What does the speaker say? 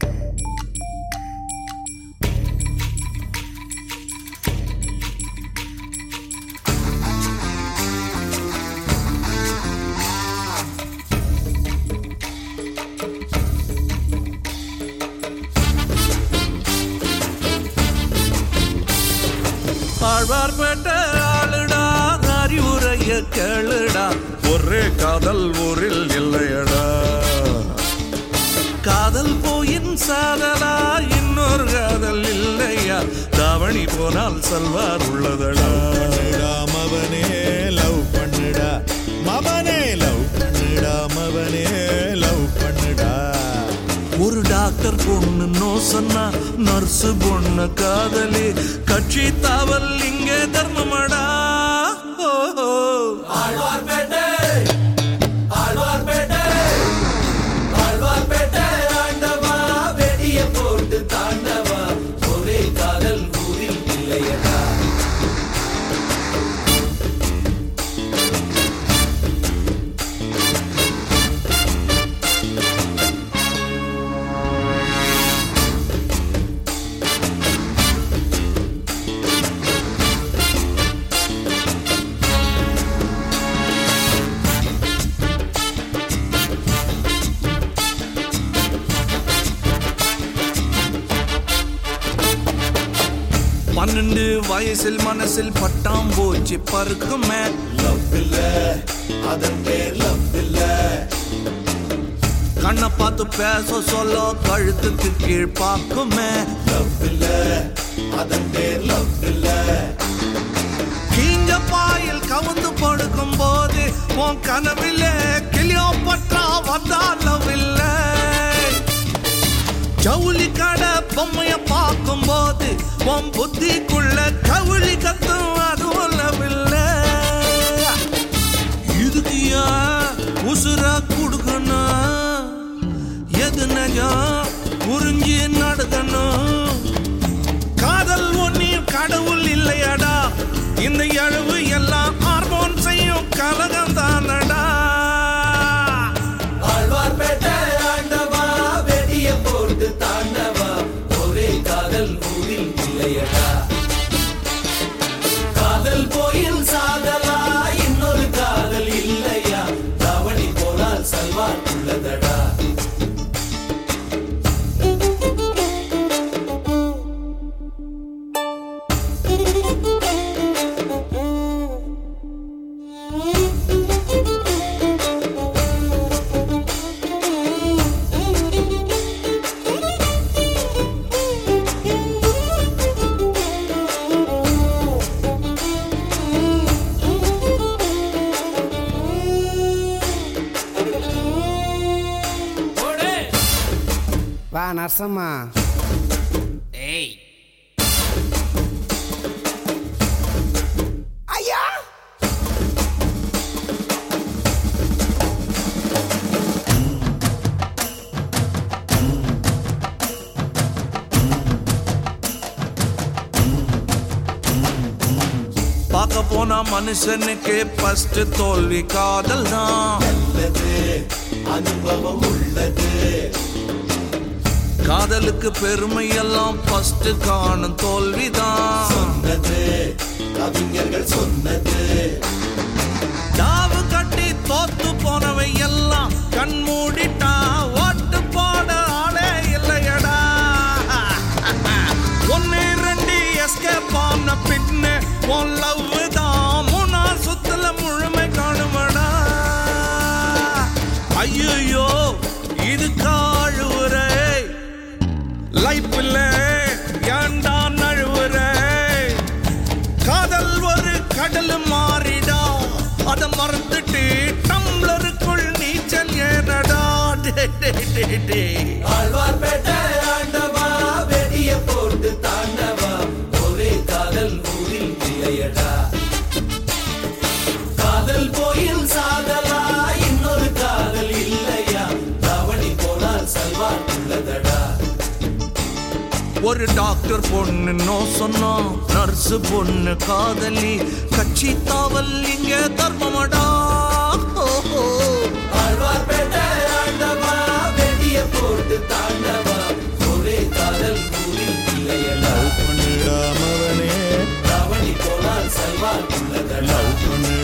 ஆழ்வார்பேட்ட ஆளுடா அறிவுரைய கேளுடா ஒரே காதல் ஊரில் இல்லையடா காதல் போயின் சாதலா இன்னொரு காதல் இல்லையா தாவணி போனால் சல்வார் உள்ளதடா பண்ணுடா மவனே லவ் பண்ணுடா மவனே லவ் பண்ணுடா மவனே லவ் பண்ணுடா ஒரு டாக்டர் பொண்ணு நோ சொன்னா நர்ஸ் பொண்ணு காதலி கட்சி தாவல் இங்கே தர்மமடா ஓ, ஓ. பன்னெண்டு வயசில் மனசில் பட்டாம் போச்சு பருக்குமே லவ் இல்ல அதன் பேர் லவ் இல்ல கண்ணை பார்த்து பேச சொல்ல கழுத்துக்கு கீழ் பார்க்குமே லவ் இல்ல அதன் பேர் லவ் இல்ல கீஞ்ச பாயில் கவுந்து படுக்கும் போது உன் கனவில்லை கிளியோ பற்றா வந்தாலவில்லை ஜவுளி கடை பொம்மைய பார்க்கும் போது உன் புத்திக்குள்ள கவுளி கத்தும் அது இல்லவில்லை இதுக்கு ஏன் உசுர கொடுக்கணும் எது நஜம் புரிஞ்சு நடக்கணும் காதல் ஒன்னியும் கடவுள் இல்லையடா இந்த எழுவு எல்லாம் ஹார்மோன் செய்யும் கலகம் தானடா ஆழ்வார்பேட்டை ஆண்டவா வெடிய போட்டு தாண்டவா ஒரே காதல் ஊரில் இல்லையடா காதல் போயில் சாதலா இன்னொரு காதல் இல்லையா தவணி போனால் சல்வார் உள்ளதடா வா நரசம்மா ஏய் ஐயா பார்க்க போனா மனுஷனுக்கு ஃபர்ஸ்ட் தோல்வி காதல் தான் உள்ளது அனுபவம் உள்ளது காதலுக்கு பெருமை எல்லாம் ஃபர்ஸ்ட் காணும் தோல்விதான் சொன்னது கவிஞர்கள் சொன்னது தாவு கட்டி தோத்து போனவை எல்லாம் கண் மூடிட்டா ஓட்டு போட ஆளே இல்லையடா ஒன்னு ரெண்டு எஸ்கேப் ஆன பின்னு உன் லவ் தான் மூணா சுத்துல முழுமை காணுமடா ஐயோ இது காழுவுரை லைஃப்ல ஏண்டா நழுவுரை காதல் ஒரு கடல் மாறிடா அத மறந்துட்டு டம்ளருக்குள் நீச்சல் ஏறடா டே, டே, டே, டே. ஆழ்வார்பேட்டை ஆண்டவா வெடிய போட்டு தாண்டவா ஒரே காதல் ஊரில் இல்லையடா காதல் போயில் சாதலா இன்னொரு காதல் இல்லையா தவணி போனால் சல்வார் உள்ளதடா ஒரு டாக்டர் பொண்ணு நோ சொன்னா நர்ஸ் பொண்ணு காதலி கட்சி தாவல் இங்க தர்மமடா ஓ, ஓ. ஆழ்வார்பேட்டை ஆண்டவா வெடிய போட்டு தாண்டவா இல்லையடா பண்ணுடா மவனே தாவணி போனால் சல்வார் உள்ளதடா லவ் பண்ணு